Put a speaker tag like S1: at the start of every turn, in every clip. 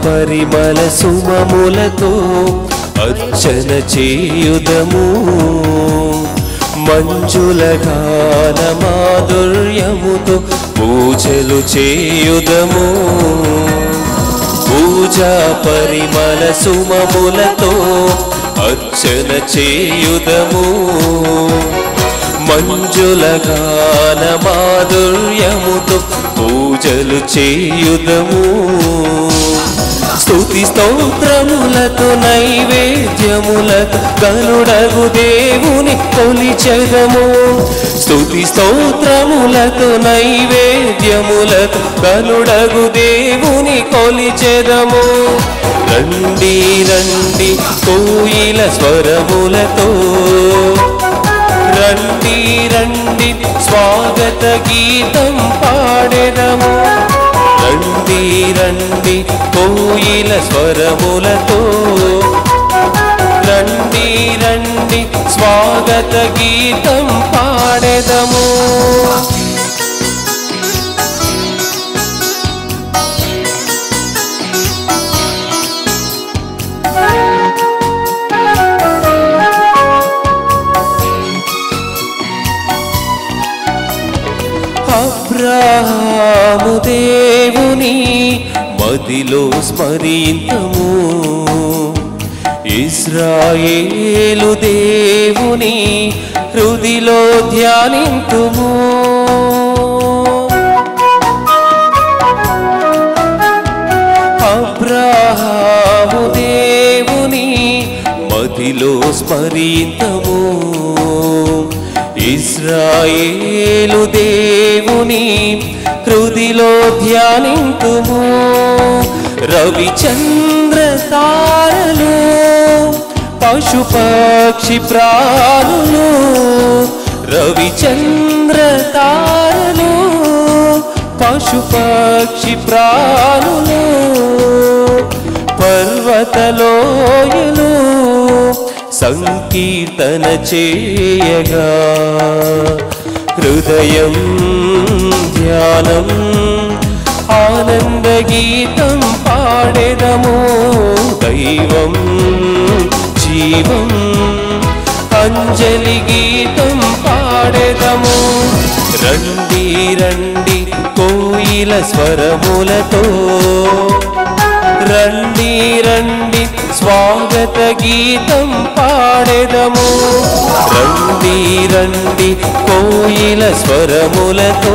S1: పరిమళ సుమములతో అర్చన చేయుదము మంజుల గాన మాధుర్యముతో పూజలు చేయుదము పూజా పరిమళ సుమములతో అర్చన చేయుదము మంజుల గాన మాధుర్యముతో పూజలు చేయుదము స్తుతి స్తోత్రములతో నైవేద్యములతో గనుడగు దేవుని కొలిచెదము స్తుతి స్తోత్రములతో నైవేద్యములతో గనుడగు దేవుని కొలిచెదము రండి రండి కోయిల స్వరములతో రండి రండి స్వాగత గీతం పాడెదము రండి రండి కోయిల స్వరములతో రండి రండి స్వాగత గీతం పాడెదము అబ్రాహాము దేవుని మదిలో స్మరింతము ఇస్రాయేలు దేవుని హృదిలో ధ్యానింతుము అబ్రాహాము దేవుని మదిలో స్మరింతము ఇస్రాయేలు దేవుని హృదిలో ధ్యానింతుము రవిచంద్ర తారలు పశుపక్షి ప్రాణులు రవిచంద్ర తారలు పశుపక్షి ప్రాణులు పర్వతలోయలు సంకీర్తన చేయగా హృదయం ధ్యానం ఆనంద గీతం పాడెదము దైవం జీవం అంజలి గీతం పాడెదము రండి రండి కోయిల స్వరములతో రండి రండి స్వాగత గీతం పాడెదము రండి రండి కోయిల స్వరములతో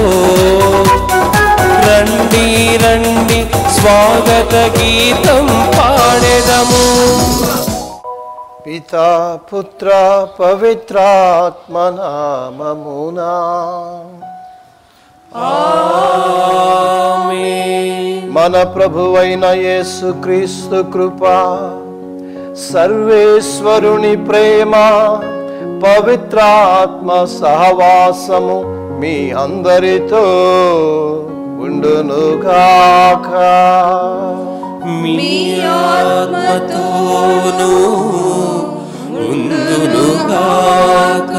S1: రండి రండి స్వాగత గీతం పాడెదము
S2: పితా పుత్ర పవిత్రాత్మ నామమునా మన ప్రభువైన యేసు క్రీస్తు కృప సర్వేశ్వరుని ప్రేమ పవిత్రాత్మ సహవాసము మీ అందరితో ఉండునుగాక
S1: మీ ఆత్మతోను ఉండునుగాక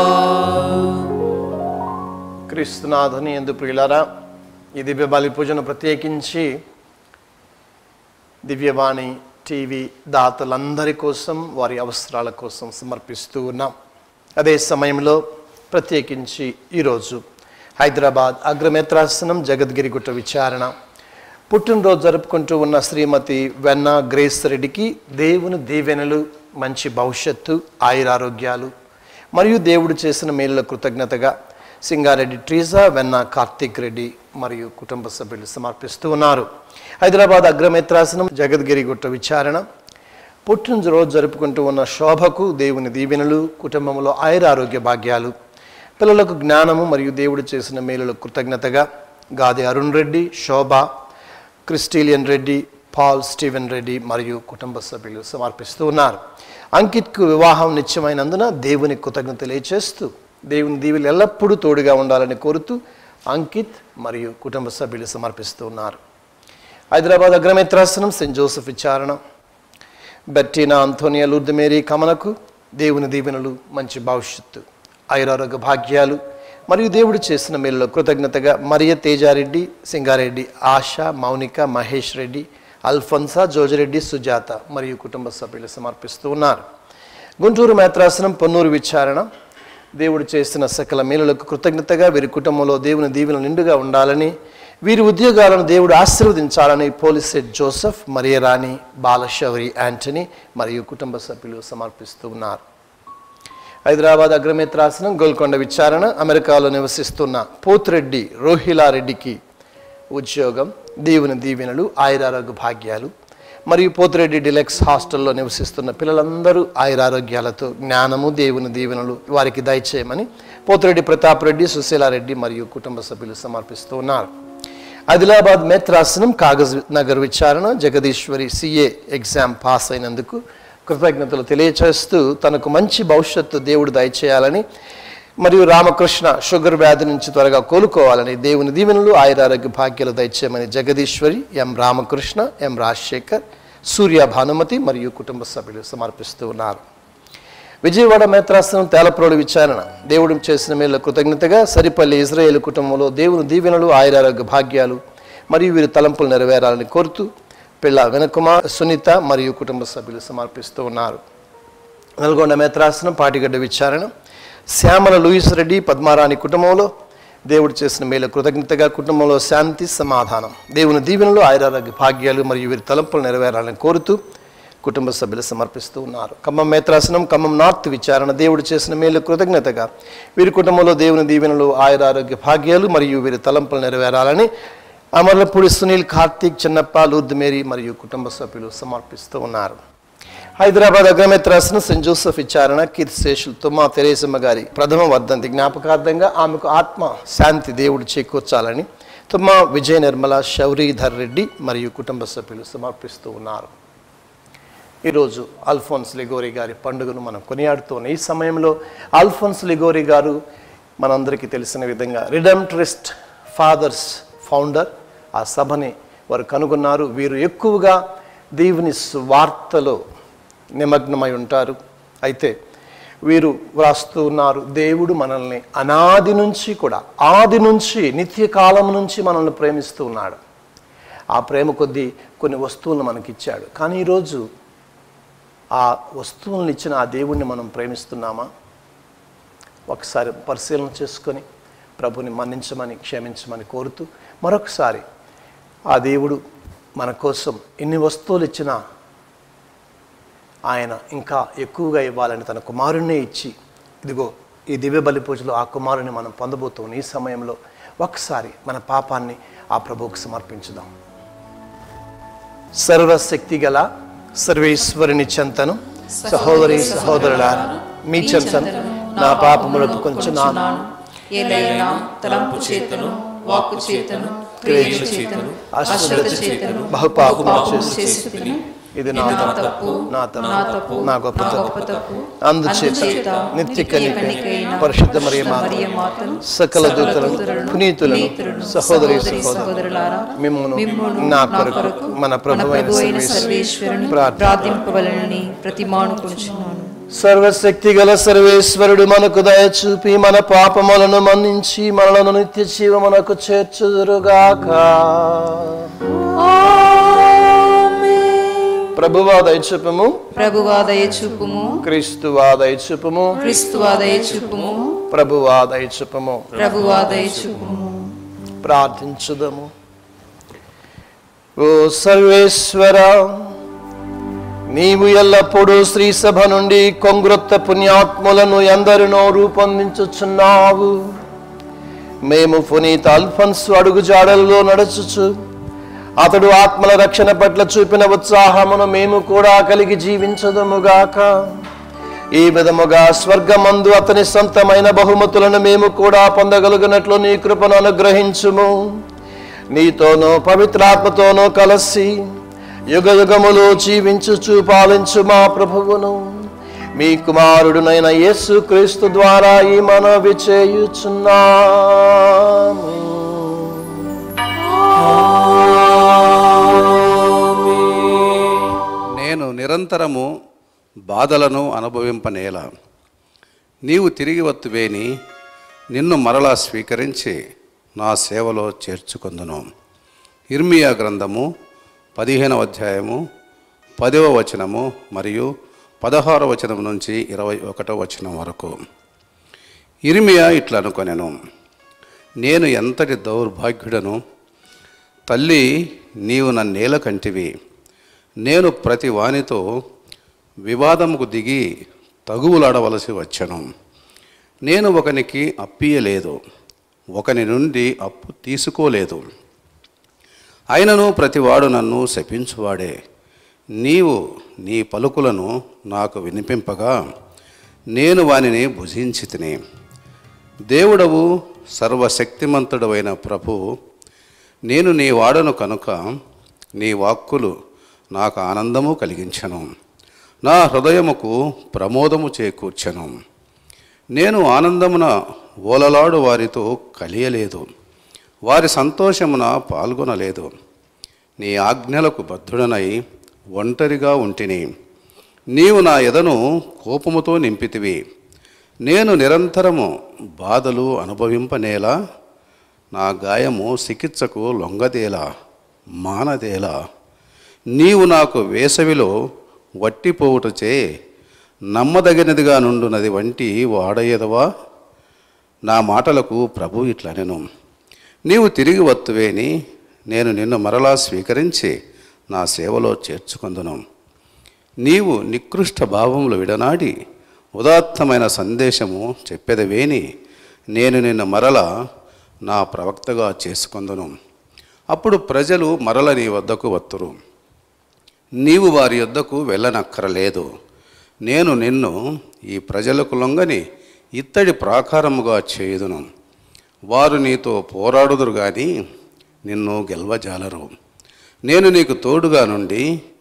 S2: క్రీస్తునాథుని ఎందు ప్రియులారా ఈ దివ్య బలి పూజను ప్రత్యేకించి దివ్యవాణి టీవీ దాతలందరి కోసం వారి అవసరాల కోసం సమర్పిస్తూ ఉన్నాం అదే సమయంలో ప్రత్యేకించి ఈరోజు హైదరాబాద్ అగ్రమేత్రాసనం జగద్గిరి గుట్ట విచారణ పుట్టినరోజు జరుపుకుంటూ ఉన్న శ్రీమతి వెన్న గ్రేస్ రెడ్డికి దేవుని దీవెనలు మంచి భవిష్యత్తు ఆయురారోగ్యాలు మరియు దేవుడు చేసిన మేలుల కృతజ్ఞతగా సింగారెడ్డి ట్రీజా వెన్న కార్తీక్ రెడ్డి మరియు కుటుంబ సభ్యులు సమర్పిస్తూ ఉన్నారు హైదరాబాద్ అగ్రమేత్రాసనం జగద్గిరి గుట్ట విచారణ పుట్టినరోజు జరుపుకుంటూ ఉన్న శోభకు దేవుని దీవెనలు కుటుంబంలో ఆయురారోగ్య భాగ్యాలు పిల్లలకు జ్ఞానము మరియు దేవుడు చేసిన మేలుల కృతజ్ఞతగా గాది అరుణ్ రెడ్డి శోభ క్రిస్టీలియన్ రెడ్డి పాల్ స్టీవెన్ రెడ్డి మరియు కుటుంబ సభ్యులు సమర్పిస్తూ ఉన్నారు అంకిత్కు వివాహం నిత్యమైనందున దేవుని కృతజ్ఞత తెలియచేస్తూ దేవుని దీవులు ఎల్లప్పుడూ తోడుగా ఉండాలని కోరుతూ అంకిత్ మరియు కుటుంబ సభ్యులు సమర్పిస్తూ ఉన్నారు హైదరాబాద్ అగ్రమిత్రాసనం సెయింట్ జోసెఫ్ విచారణ బెట్టినా అంతోనియా లూర్దమేరీ కమలకు దేవుని దీవెనలు మంచి భవిష్యత్తు ఐరారోగ్య భాగ్యాలు మరియు దేవుడు చేసిన మేలులో కృతజ్ఞతగా మరియ తేజారెడ్డి సింగారెడ్డి ఆశ మౌనిక మహేష్ రెడ్డి అల్ఫన్సా జోజిరెడ్డి సుజాత మరియు కుటుంబ సభ్యులు సమర్పిస్తూ ఉన్నారు గుంటూరు మేత్రాసనం పొన్నూరు విచారణ దేవుడు చేసిన సకల మేలులకు కృతజ్ఞతగా వీరి కుటుంబంలో దేవుని దీవెన నిండుగా ఉండాలని వీరి ఉద్యోగాలను దేవుడు ఆశీర్వదించాలని పోలిసెట్ జోసెఫ్ మరియరాణి బాలశౌరి యాంటనీ మరియు కుటుంబ సభ్యులు సమర్పిస్తూ ఉన్నారు హైదరాబాద్ అగ్రమిత్రాసనం గోల్కొండ విచారణ అమెరికాలో నివసిస్తున్న పోతిరెడ్డి రోహిలారెడ్డికి ఉద్యోగం దేవుని దీవెనలు ఆయురారోగ్య భాగ్యాలు మరియు పోతిరెడ్డి డిలెక్స్ హాస్టల్లో నివసిస్తున్న పిల్లలందరూ ఆయురారోగ్యాలతో జ్ఞానము దేవుని దీవెనలు వారికి దయచేయమని పోతిరెడ్డి ప్రతాప్ రెడ్డి సుశీలారెడ్డి మరియు కుటుంబ సభ్యులు సమర్పిస్తూ ఉన్నారు ఆదిలాబాద్ మేత్రాసనం కాగజ్ నగర్ విచారణ జగదీశ్వరి సిఏ ఎగ్జామ్ పాస్ అయినందుకు కృతజ్ఞతలు తెలియచేస్తూ తనకు మంచి భవిష్యత్తు దేవుడు దయచేయాలని మరియు రామకృష్ణ షుగర్ వ్యాధి నుంచి త్వరగా కోలుకోవాలని దేవుని దీవెనలు ఆయురారోగ్య భాగ్యాలు దయచేయమని జగదీశ్వరి ఎం రామకృష్ణ ఎం రాజశేఖర్ సూర్య భానుమతి మరియు కుటుంబ సభ్యులు సమర్పిస్తూ ఉన్నారు విజయవాడ మేత్రాసనం తేలప్రోలు విచారణ దేవుడు చేసిన మేళ్ళ కృతజ్ఞతగా సరిపల్లి ఇజ్రాయేల్ కుటుంబంలో దేవుని దీవెనలు ఆయురారోగ్య భాగ్యాలు మరియు వీరి తలంపులు నెరవేరాలని కోరుతూ పిల్ల వెనకుమార్ సునీత మరియు కుటుంబ సభ్యులు సమర్పిస్తూ ఉన్నారు నల్గొండ మేత్రాసనం పాటిగడ్డ విచారణ శ్యామల లూయిస్ రెడ్డి పద్మారాణి కుటుంబంలో దేవుడు చేసిన మేలు కృతజ్ఞతగా కుటుంబంలో శాంతి సమాధానం దేవుని దీవెనలు ఆయురారోగ్య భాగ్యాలు మరియు వీరి తలంపులు నెరవేరాలని కోరుతూ కుటుంబ సభ్యులు సమర్పిస్తూ ఉన్నారు ఖమ్మం మేత్రాసనం ఖమ్మం నార్త్ విచారణ దేవుడు చేసిన మేలు కృతజ్ఞతగా వీరి కుటుంబంలో దేవుని దీవెనలు ఆయురారోగ్య భాగ్యాలు మరియు వీరి తలంపులు నెరవేరాలని అమర్లపూడి సునీల్ కార్తీక్ చిన్నప్ప లూర్ద్ మేరీ మరియు కుటుంబ సభ్యులు సమర్పిస్తూ ఉన్నారు హైదరాబాద్ అగ్రమిత్రాసన సెంట్ జోసెఫ్ విచారణ కీర్తిశేషులు తుమ్మా తెరేసమ్మ గారి ప్రథమ వర్ధంతి జ్ఞాపకార్థంగా ఆమెకు ఆత్మ శాంతి దేవుడు చేకూర్చాలని తుమ్మా విజయ నిర్మల శౌరీధర్ రెడ్డి మరియు కుటుంబ సభ్యులు సమర్పిస్తూ ఉన్నారు ఈరోజు అల్ఫోన్స్ లిగోరి గారి పండుగను మనం కొనియాడుతున్న ఈ సమయంలో అల్ఫోన్స్ లిగోరి గారు మనందరికీ తెలిసిన విధంగా రిడమ్ట్రిస్ట్ ఫాదర్స్ ఫౌండర్ ఆ సభని వారు కనుగొన్నారు వీరు ఎక్కువగా దేవుని వార్తలో నిమగ్నమై ఉంటారు అయితే వీరు వ్రాస్తూ ఉన్నారు దేవుడు మనల్ని అనాది నుంచి కూడా ఆది నుంచి నిత్యకాలం నుంచి మనల్ని ప్రేమిస్తూ ఉన్నాడు ఆ ప్రేమ కొద్దీ కొన్ని వస్తువులను మనకిచ్చాడు కానీ ఈరోజు ఆ వస్తువులను ఇచ్చిన ఆ దేవుణ్ణి మనం ప్రేమిస్తున్నామా ఒకసారి పరిశీలన చేసుకొని ప్రభుని మన్నించమని క్షమించమని కోరుతూ మరొకసారి ఆ దేవుడు మన కోసం ఎన్ని వస్తువులు ఇచ్చినా ఆయన ఇంకా ఎక్కువగా ఇవ్వాలని తన కుమారుణ్ణే ఇచ్చి ఇదిగో ఈ దివ్య బలి పూజలో ఆ కుమారుని మనం పొందబోతాం ఈ సమయంలో ఒకసారి మన పాపాన్ని ఆ ప్రభువుకు సమర్పించుదాం సర్వశక్తి గల సర్వేశ్వరుని చెంతను సహోదరి సహోదరులారా మీ చెంతను నా పాపములకు కొంచెం నా
S3: ఏలైనా తలంపు చేతను వాక్కు చేతను క్రియ చేతను అశ్రద్ధ చేతను
S2: బహుపాపము
S3: పాపము
S2: చేసి
S3: చేసి తిని
S2: ఇది నా
S3: ఇది నా
S2: తప్పు
S3: తప్పు
S2: నా తప్పు
S3: నా తప్పు
S2: నా గొప్ప
S3: నా
S2: తప్పు
S3: గొప్ప తప్పు
S2: అందుచేత
S3: అందుచేత
S2: నిత్య కనికైన
S3: కనికైన
S2: పరిశుద్ధ మరియమాత
S3: మరియమాతను
S2: సకల దూతలను పునీతులను సహోదరి సహోదరు
S3: సహోదరులారా
S2: మిమ్మును
S3: మిమ్మును
S2: నా కొరకు మన ప్రభు అయిన
S3: అయిన
S2: సర్వేశ్వరుని
S3: సర్వేశ్వరుని
S2: ప్రార్థన
S3: ప్రార్థింపవలనని ప్రతిమానుకుంటున్నాను
S2: సర్వశక్తి గల సర్వేశ్వరుడు మనకు దయచూపి మన పాపములను మన్నించి మనలను నిత్య జీవమునకు చేర్చుదురుగాక ప్రభువా దయచూపము
S3: ప్రభువా దయచూపుము
S2: క్రీస్తువా దయచూపము
S3: క్రీస్తువా దయచూపుము
S2: ప్రభువా దయచూపము
S3: ప్రభువా దయచూపుము
S2: ప్రార్థించుదము ఓ సర్వేశ్వర నీవు ఎల్లప్పుడూ శ్రీ సభ నుండి కొంగ్రొత్త పుణ్యాత్ములను ఎందరినో రూపొందించుచున్నావు మేము పునీత అల్ఫన్స్ అడుగు జాడల్లో నడుచుచు అతడు ఆత్మల రక్షణ పట్ల చూపిన ఉత్సాహమును మేము కూడా కలిగి జీవించదముగాక ఈ విధముగా స్వర్గమందు అతని సొంతమైన బహుమతులను మేము కూడా పొందగలుగునట్లు నీ కృపను అనుగ్రహించుము నీతోనూ పవిత్రాత్మతోనూ కలసి యుగ యుగములు జీవించుచు పాలించు మా ప్రభువును మీ కుమారుడునైన యేసు క్రీస్తు ద్వారా ఈ మనవి చేయుచున్నాము
S4: నేను నిరంతరము బాధలను అనుభవింపనేల నీవు తిరిగి వత్తువేని నిన్ను మరలా స్వీకరించి నా సేవలో చేర్చుకొందును ఇర్మియా గ్రంథము పదిహేనవ అధ్యాయము పదవ వచనము మరియు పదహారవ వచనం నుంచి ఇరవై ఒకటో వచనం వరకు ఇరిమియా ఇట్లా అనుకొనెను నేను ఎంతటి దౌర్భాగ్యుడను తల్లి నీవు నన్నేల కంటివి నేను ప్రతి వానితో వివాదముకు దిగి తగువులాడవలసి వచ్చను నేను ఒకనికి అప్పియలేదు ఒకని నుండి అప్పు తీసుకోలేదు అయినను ప్రతివాడు నన్ను శపించువాడే నీవు నీ పలుకులను నాకు వినిపింపగా నేను వానిని భుజించి తిని దేవుడవు సర్వశక్తిమంతుడవైన ప్రభు నేను నీ వాడను కనుక నీ వాక్కులు నాకు ఆనందము కలిగించను నా హృదయముకు ప్రమోదము చేకూర్చను నేను ఆనందమున ఓలలాడు వారితో కలియలేదు వారి సంతోషమున పాల్గొనలేదు నీ ఆజ్ఞలకు బద్ధుడనై ఒంటరిగా ఉంటిని నీవు నా ఎదను కోపముతో నింపితివి నేను నిరంతరము బాధలు అనుభవింపనేలా నా గాయము చికిత్సకు లొంగదేలా మానదేలా నీవు నాకు వేసవిలో వట్టిపోవుటచే నమ్మదగినదిగా నుండునది వంటి వాడయ్యదవా నా మాటలకు ప్రభు ఇట్లనెను నీవు తిరిగి వత్తువేని నేను నిన్ను మరలా స్వీకరించి నా సేవలో చేర్చుకుందును నీవు నికృష్ట భావములు విడనాడి ఉదాత్తమైన సందేశము చెప్పెదవేని నేను నిన్ను మరల నా ప్రవక్తగా చేసుకుందును అప్పుడు ప్రజలు మరల నీ వద్దకు వత్తురు నీవు వారి యొద్దకు వెళ్ళనక్కరలేదు నేను నిన్ను ఈ ప్రజలకు లొంగని ఇత్తడి ప్రాకారముగా చేయుదును వారు నీతో పోరాడుదురు గాని నిన్ను గెలవజాలరు నేను నీకు తోడుగా నుండి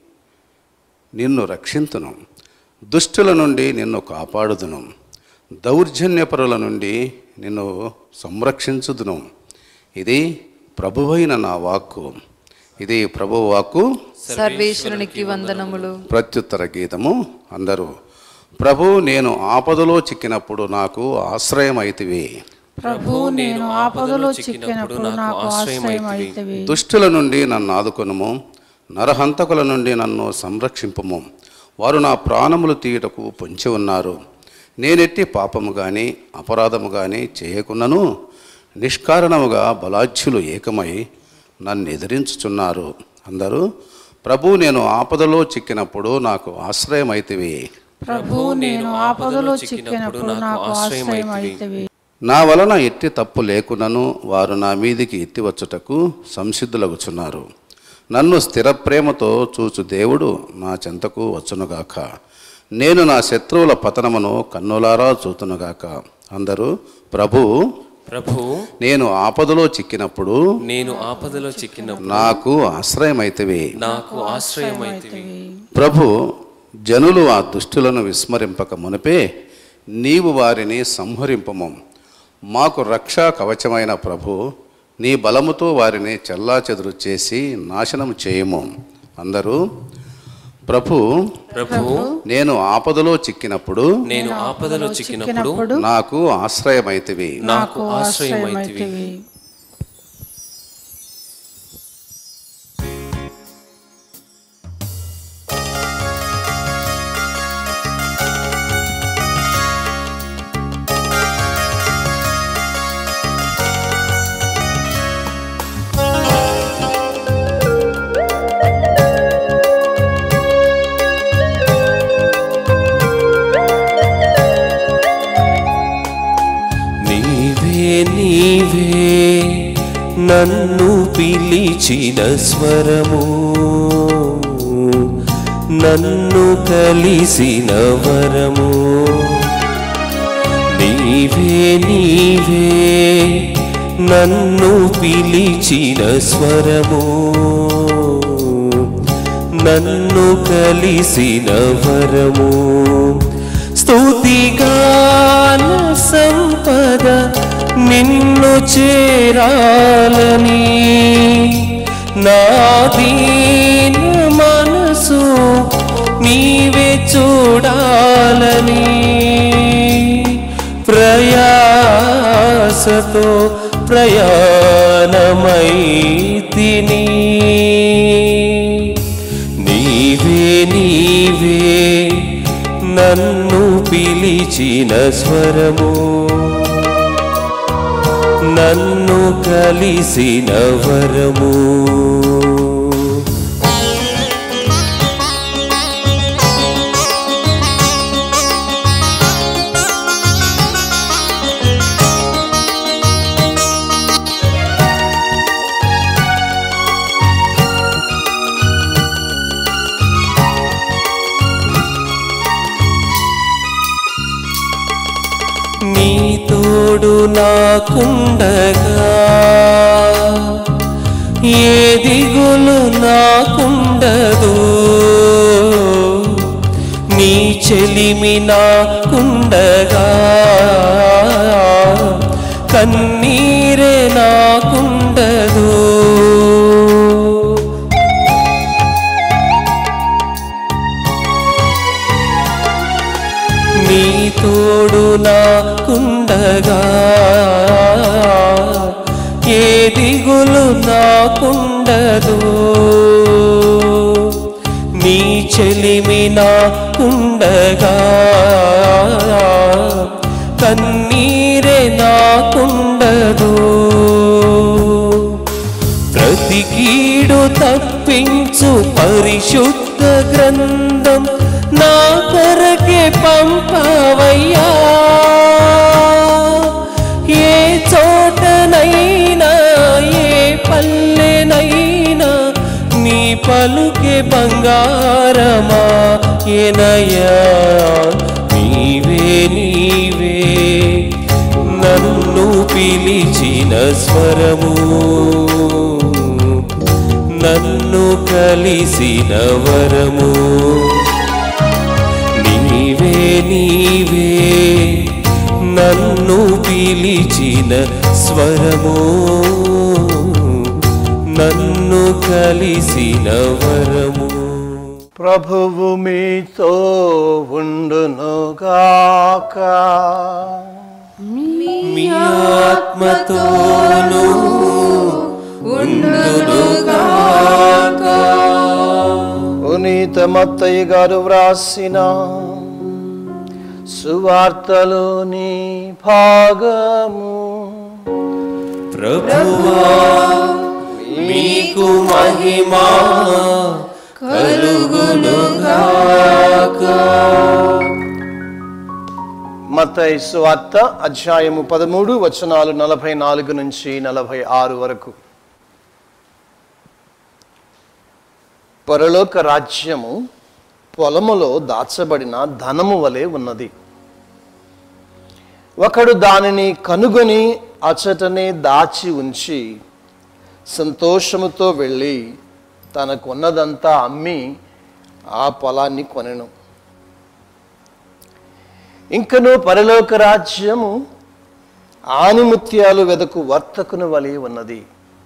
S4: నిన్ను రక్షింతును దుష్టుల నుండి నిన్ను కాపాడుదును దౌర్జన్యపరుల నుండి నిన్ను సంరక్షించుదును ఇది ప్రభువైన నా వాక్కు ఇది ప్రభు వాక్కు
S3: సర్వేశ్వరునికి వందనములు
S4: ప్రత్యుత్తర గీతము అందరూ ప్రభు నేను ఆపదలో చిక్కినప్పుడు నాకు ఆశ్రయం అయితివి
S1: ప్రభు నేను ఆపదలో చిక్కినప్పుడు నాకు ఆశ్రయం అయితవి
S4: దుష్టుల నుండి నన్ను ఆదుకొనుము నరహంతకుల నుండి నన్ను సంరక్షింపము వారు నా ప్రాణములు తీయుటకు పొంచి ఉన్నారు నేనెట్టి పాపము కానీ అపరాధము కానీ చేయకున్నను నిష్కారణముగా బలాఢ్యులు ఏకమై నన్ను ఎదిరించుచున్నారు అందరూ ప్రభు నేను ఆపదలో చిక్కినప్పుడు నాకు ఆశ్రయం అయితివి
S1: ప్రభు నేను ఆపదలో చిక్కినప్పుడు నాకు ఆశ్రయం అయితవి
S4: నా వలన ఎట్టి తప్పు లేకున్నను వారు నా మీదికి ఎత్తి వచ్చుటకు సంసిద్ధులగుచున్నారు నన్ను స్థిర ప్రేమతో చూచు దేవుడు నా చెంతకు వచ్చునుగాక నేను నా శత్రువుల పతనమును కన్నులారా చూతునుగాక అందరూ ప్రభు
S1: ప్రభు
S4: నేను ఆపదలో చిక్కినప్పుడు
S1: నేను ఆపదలో చిక్కినప్పుడు
S4: నాకు ఆశ్రయమైతివి
S1: నాకు ఆశ్రయమైతివి
S4: ప్రభు జనులు ఆ దుష్టులను విస్మరింపక మునిపే నీవు వారిని సంహరింపము మాకు రక్షా కవచమైన ప్రభు నీ బలముతో వారిని చెల్లాచెదురు చేసి నాశనం చేయము అందరూ ప్రభు
S1: ప్రభు
S4: నేను ఆపదలో చిక్కినప్పుడు
S1: నేను ఆపదలో చిక్కినప్పుడు
S4: నాకు ఆశ్రయమైతివి
S1: నాకు ఆశ్రయమైతివి నీవే నీవే నన్ను పిలిచిన స్వరము నన్ను కలిసిన వరము నీవే నీవే నన్ను పిలిచిన స్వరము నన్ను కలిసిన వరము స్తుతిగాన సంపద నిన్ను చేరాలని నా దీన మనసు నీవే చూడాలని ప్రయాసతో ప్రయాణమై తిని నన్ను పిలిచిన స్వరము నన్ను కలిసిన వరము నీ తోడు నాకుండగా ఏ దిగులు నాకుండదు నీ చెలిమి నాకుండగా కన్నీరే నాకుండదు నీ తోడు నాకుండగా ఏ దిగులు నాకుండదు నీ చెలిమి నాకుండగా కన్నీరే నాకుండదు ప్రతి కీడు తప్పించు పరిశుద్ధ గ్రంథం నా కొరకే పంపవయ్యా ఏ చోటనైనా ఏ పల్లెనైనా నీ పలుకే బంగారమా ఏనయ్యా నీవే నీవే నన్ను పిలిచిన స్వరము నన్ను కలిసిన వరము నీవే నీవే నన్ను పిలిచిన స్వరము నన్ను కలిసిన వరము
S2: ప్రభువు మీతో ఉండునుగాక
S1: మీ ఆత్మతోను
S2: పునీత మత్తయ్య గారు వ్రాసిన సువార్తలోని భాగము
S1: ప్రభువా మీకు మహిమా
S2: మత్తయి సువార్త అధ్యాయము పదమూడు వచనాలు నలభై నాలుగు నుంచి నలభై ఆరు వరకు పరలోక రాజ్యము పొలములో దాచబడిన ధనము వలె ఉన్నది ఒకడు దానిని కనుగొని అచటనే దాచి ఉంచి సంతోషముతో వెళ్ళి తనకున్నదంతా అమ్మి ఆ పొలాన్ని కొనెను ఇంకను పరలోక రాజ్యము ఆనిముత్యాలు వెదకు వర్తకుని వలె ఉన్నది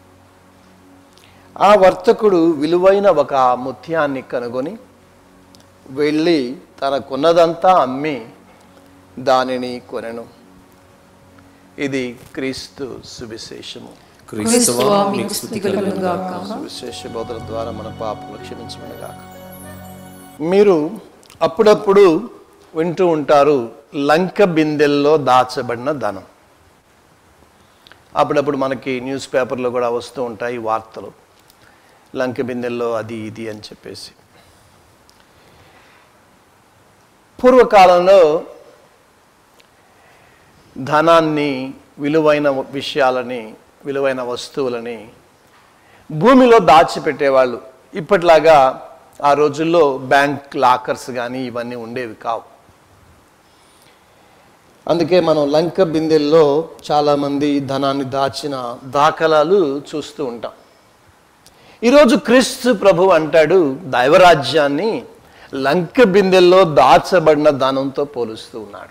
S2: ఆ వర్తకుడు విలువైన ఒక ముత్యాన్ని కనుగొని వెళ్ళి తనకున్నదంతా అమ్మి దానిని కొనెను ఇది క్రీస్తు సువిశేషము
S1: క్రీస్తువా మీకు స్తుతి కలుగును గాక
S2: సువిశేష బోధన ద్వారా మన పాపలు క్షమించమనగాక మీరు అప్పుడప్పుడు వింటూ ఉంటారు లంక బిందెల్లో దాచబడిన ధనం అప్పుడప్పుడు మనకి న్యూస్ పేపర్లో కూడా వస్తూ ఉంటాయి వార్తలు లంక బిందెల్లో అది ఇది అని చెప్పేసి పూర్వకాలంలో ధనాన్ని విలువైన విషయాలని విలువైన వస్తువులని భూమిలో దాచిపెట్టేవాళ్ళు ఇప్పట్లాగా ఆ రోజుల్లో బ్యాంక్ లాకర్స్ కానీ ఇవన్నీ ఉండేవి కావు అందుకే మనం లంక బిందెల్లో చాలామంది ధనాన్ని దాచిన దాఖలాలు చూస్తూ ఉంటాం ఈరోజు క్రీస్తు ప్రభు అంటాడు దైవరాజ్యాన్ని లంక బిందెల్లో దాచబడిన ధనంతో పోలుస్తూ ఉన్నాడు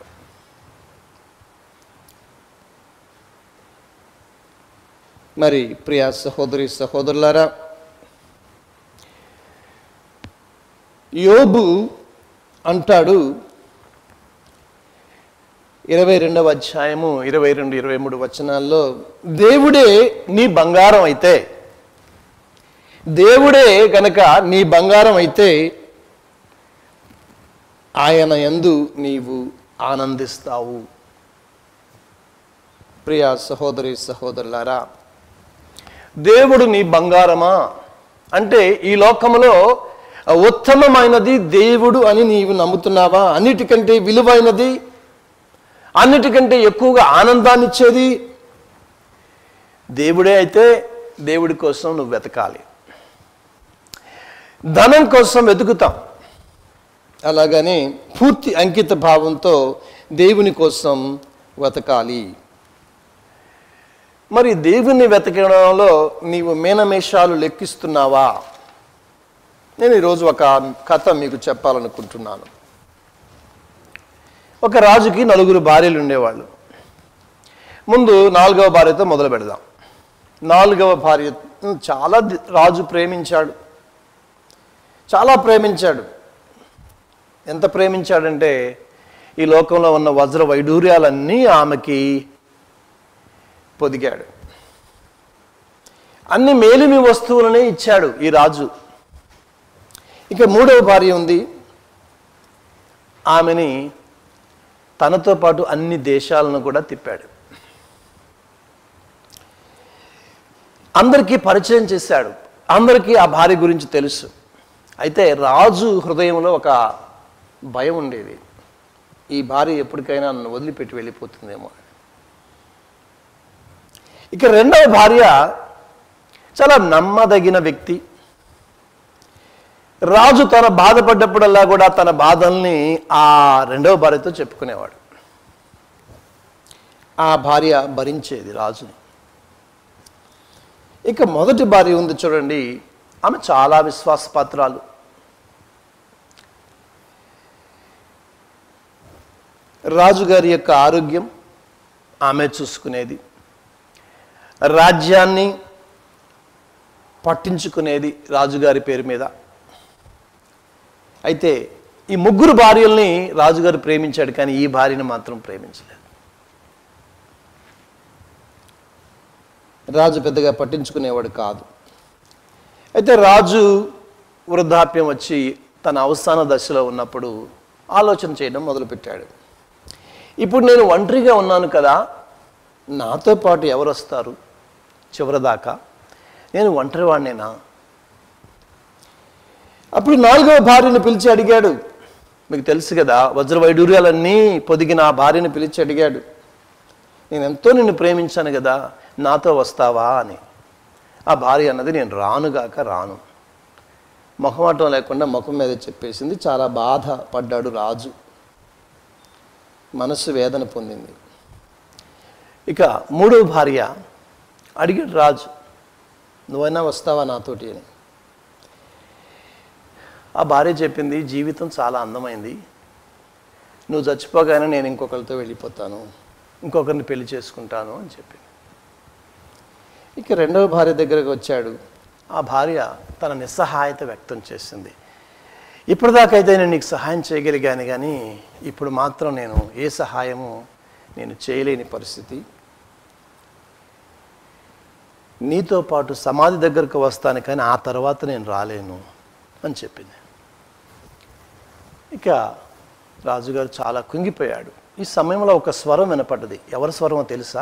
S2: మరి ప్రియ సహోదరి సహోదరులారా యోబు అంటాడు ఇరవై రెండవ అధ్యాయము ఇరవై రెండు ఇరవై మూడు వచనాల్లో దేవుడే నీ బంగారం అయితే దేవుడే గనక నీ బంగారం అయితే ఆయన యందు నీవు ఆనందిస్తావు ప్రియ సహోదరి సహోదరులారా దేవుడు నీ బంగారమా అంటే ఈ లోకములో ఉత్తమమైనది దేవుడు అని నీవు నమ్ముతున్నావా అన్నిటికంటే విలువైనది అన్నిటికంటే ఎక్కువగా ఆనందాన్ని ఇచ్చేది దేవుడే అయితే దేవుడి కోసం నువ్వు వెతకాలి ధనం కోసం వెతుకుతాం అలాగని పూర్తి అంకిత భావంతో దేవుని కోసం వెతకాలి మరి దేవుణ్ణి వెతకడంలో నీవు మేనమేషాలు లెక్కిస్తున్నావా నేను ఈరోజు ఒక కథ మీకు చెప్పాలనుకుంటున్నాను ఒక రాజుకి నలుగురు భార్యలు ఉండేవాళ్ళు ముందు నాలుగవ భార్యతో మొదలు పెడదాం నాలుగవ భార్య చాలా ది- రాజు ప్రేమించాడు చాలా ప్రేమించాడు ఎంత ప్రేమించాడంటే ఈ లోకంలో ఉన్న వజ్ర వైడూర్యాలన్నీ ఆమెకి పొదిగాడు అన్ని మేలిమి వస్తువులనే ఇచ్చాడు ఈ రాజు ఇక మూడవ భార్య ఉంది ఆమెని తనతో పాటు అన్ని దేశాలను కూడా తిప్పాడు అందరికీ పరిచయం చేశాడు అందరికీ ఆ భార్య గురించి తెలుసు అయితే రాజు హృదయంలో ఒక భయం ఉండేది ఈ భార్య ఎప్పటికైనా నన్ను వదిలిపెట్టి వెళ్ళిపోతుందేమో అని. ఇక రెండవ భార్య చాలా నమ్మదగిన వ్యక్తి రాజు తన బాధపడ్డప్పుడల్లా కూడా తన బాధల్ని ఆ రెండవ భార్యతో చెప్పుకునేవాడు ఆ భార్య భరించేది రాజుని ఇక మొదటి భార్య ఉంది చూడండి ఆమె చాలా విశ్వాసపాత్రాలు రాజుగారి యొక్క ఆరోగ్యం ఆమె చూసుకునేది రాజ్యాన్ని పట్టించుకునేది రాజుగారి పేరు మీద అయితే ఈ ముగ్గురు భార్యల్ని రాజుగారు ప్రేమించాడు కానీ ఈ భార్యను మాత్రం ప్రేమించలేదు రాజు పెద్దగా పట్టించుకునేవాడు కాదు అయితే రాజు వృద్ధాప్యం వచ్చి తన అవసాన దశలో ఉన్నప్పుడు ఆలోచన చేయడం మొదలుపెట్టాడు ఇప్పుడు నేను ఒంటరిగా ఉన్నాను కదా నాతో పాటు ఎవరు వస్తారు చివరిదాకా నేను ఒంటరి వాడినేనా అప్పుడు నాలుగవ భార్యను పిలిచి అడిగాడు మీకు తెలుసు కదా వజ్ర వైడూర్యాలన్నీ పొదిగిన ఆ భార్యను పిలిచి అడిగాడు నేను ఎంతో నిన్ను ప్రేమించాను కదా నాతో వస్తావా అని ఆ భార్య అన్నది నేను రానుగాక రాను మొహమాటం లేకుండా ముఖం మీద చెప్పేసింది చాలా బాధ పడ్డాడు రాజు మనస్సు వేదన పొందింది ఇక మూడవ భార్య అడిగాడు రాజు నువ్వైనా వస్తావా నాతోటి అని ఆ భార్య చెప్పింది జీవితం చాలా అందమైంది నువ్వు చచ్చిపోగానే నేను ఇంకొకరితో వెళ్ళిపోతాను ఇంకొకరిని పెళ్లి చేసుకుంటాను అని చెప్పింది ఇక రెండవ భార్య దగ్గరకు వచ్చాడు ఆ భార్య తన నిస్సహాయత వ్యక్తం చేసింది ఇప్పటిదాకైతే నేను నీకు సహాయం చేయగలిగాను కానీ ఇప్పుడు మాత్రం నేను ఏ సహాయము నేను చేయలేని పరిస్థితి నీతో పాటు సమాధి దగ్గరకు వస్తాను కానీ ఆ తర్వాత నేను రాలేను అని చెప్పింది ఇక రాజుగారు చాలా కుంగిపోయాడు ఈ సమయంలో ఒక స్వరం వినపడ్డది ఎవరి స్వరమో తెలుసా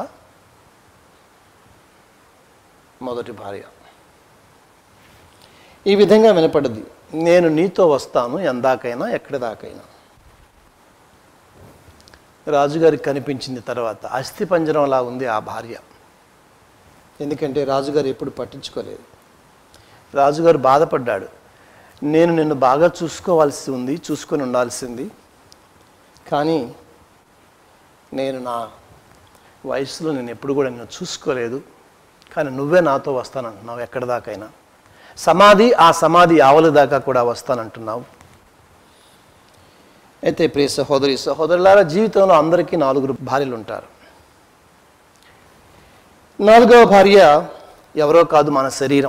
S2: మొదటి భార్య ఈ విధంగా వినపడ్డది నేను నీతో వస్తాను ఎందాకైనా ఎక్కడి దాకైనా రాజుగారికి కనిపించింది తర్వాత అస్థి పంజరంలా ఉంది ఆ భార్య ఎందుకంటే రాజుగారు ఎప్పుడు పట్టించుకోలేదు రాజుగారు బాధపడ్డాడు నేను నిన్ను బాగా చూసుకోవాల్సి ఉంది చూసుకొని ఉండాల్సింది కానీ నేను నా వయసులో నేను ఎప్పుడు కూడా నిన్ను చూసుకోలేదు కానీ నువ్వే నాతో వస్తానంటున్నావు ఎక్కడి దాకైనా సమాధి ఆ సమాధి ఆవలి దాకా కూడా వస్తానంటున్నావు అయితే ప్రియ సహోదరి సహోదరులారా జీవితంలో అందరికీ నాలుగురు భార్యలు ఉంటారు నాలుగవ భార్య ఎవరో కాదు మన శరీరం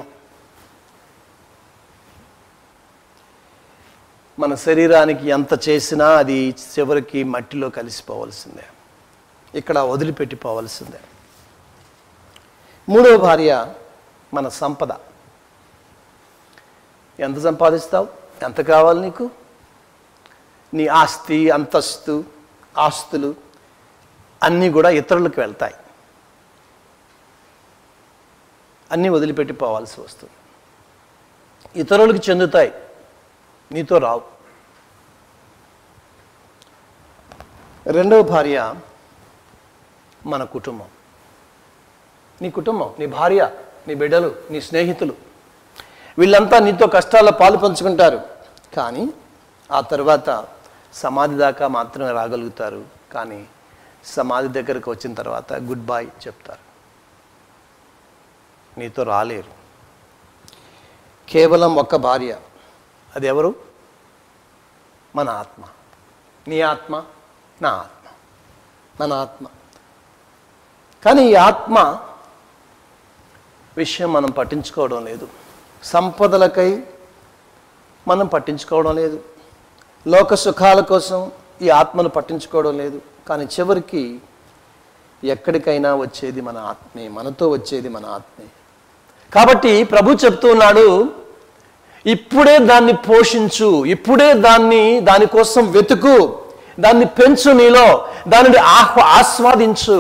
S2: మన శరీరానికి ఎంత చేసినా అది చివరికి మట్టిలో కలిసిపోవలసిందే ఇక్కడ వదిలిపెట్టిపోవలసిందే మూడవ భార్య మన సంపద ఎంత సంపాదిస్తావు ఎంత కావాలి నీకు నీ ఆస్తి అంతస్తు ఆస్తులు అన్నీ కూడా ఇతరులకు వెళ్తాయి అన్నీ వదిలిపెట్టి పోవాల్సి వస్తుంది ఇతరులకు చెందుతాయి నీతో రావు రెండవ భార్య మన కుటుంబం నీ కుటుంబం నీ భార్య నీ బిడ్డలు నీ స్నేహితులు వీళ్ళంతా నీతో కష్టాల్లో పాలు పంచుకుంటారు కానీ ఆ తర్వాత సమాధి దాకా మాత్రమే రాగలుగుతారు కానీ సమాధి దగ్గరకు వచ్చిన తర్వాత గుడ్ బై చెప్తారు నీతో రాలేరు కేవలం ఒక్క భార్య అది ఎవరు మన ఆత్మ నీ ఆత్మ నా ఆత్మ మన ఆత్మ కానీ ఈ ఆత్మ విషయం మనం పట్టించుకోవడం లేదు సంపదలకై మనం పట్టించుకోవడం లేదు లోక సుఖాల కోసం ఈ ఆత్మను పట్టించుకోవడం లేదు కానీ చివరికి ఎక్కడికైనా వచ్చేది మన ఆత్మే మనతో వచ్చేది మన ఆత్మే కాబట్టి ప్రభు చెప్తూ ఉన్నాడు ఇప్పుడే దాన్ని పోషించు ఇప్పుడే దాన్ని దానికోసం వెతుకు దాన్ని పెంచు నీలో దానిని ఆహ్వా ఆస్వాదించు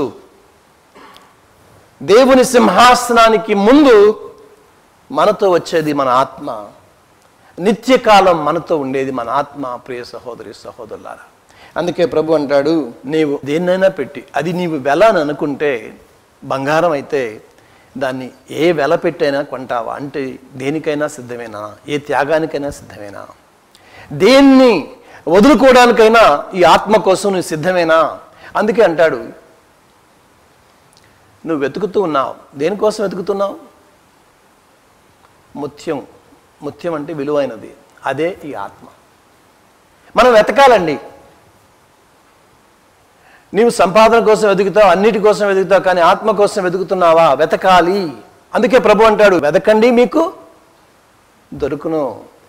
S2: దేవుని సింహాసనానికి ముందు మనతో వచ్చేది మన ఆత్మ నిత్యకాలం మనతో ఉండేది మన ఆత్మ ప్రియ సహోదరి సహోదరులారా అందుకే ప్రభు అంటాడు నీవు దేన్నైనా పెట్టి అది నీవు వెల అని అనుకుంటే బంగారం అయితే దాన్ని ఏ వెల పెట్టైనా కొంటావా అంటే దేనికైనా సిద్ధమేనా ఏ త్యాగానికైనా సిద్ధమేనా దేన్ని వదులుకోవడానికైనా ఈ ఆత్మ కోసం నువ్వు సిద్ధమేనా అందుకే అంటాడు నువ్వు వెతుకుతూ ఉన్నావు దేనికోసం వెతుకుతున్నావు ముత్యం ముత్యం అంటే విలువైనది అదే ఈ ఆత్మ మనం వెతకాలండి నీవు సంపాదన కోసం వెతుకుతావు అన్నిటి కోసం వెతుకుతావు కానీ ఆత్మ కోసం వెతుకుతున్నావా వెతకాలి అందుకే ప్రభు అంటాడు వెతకండి మీకు దొరుకును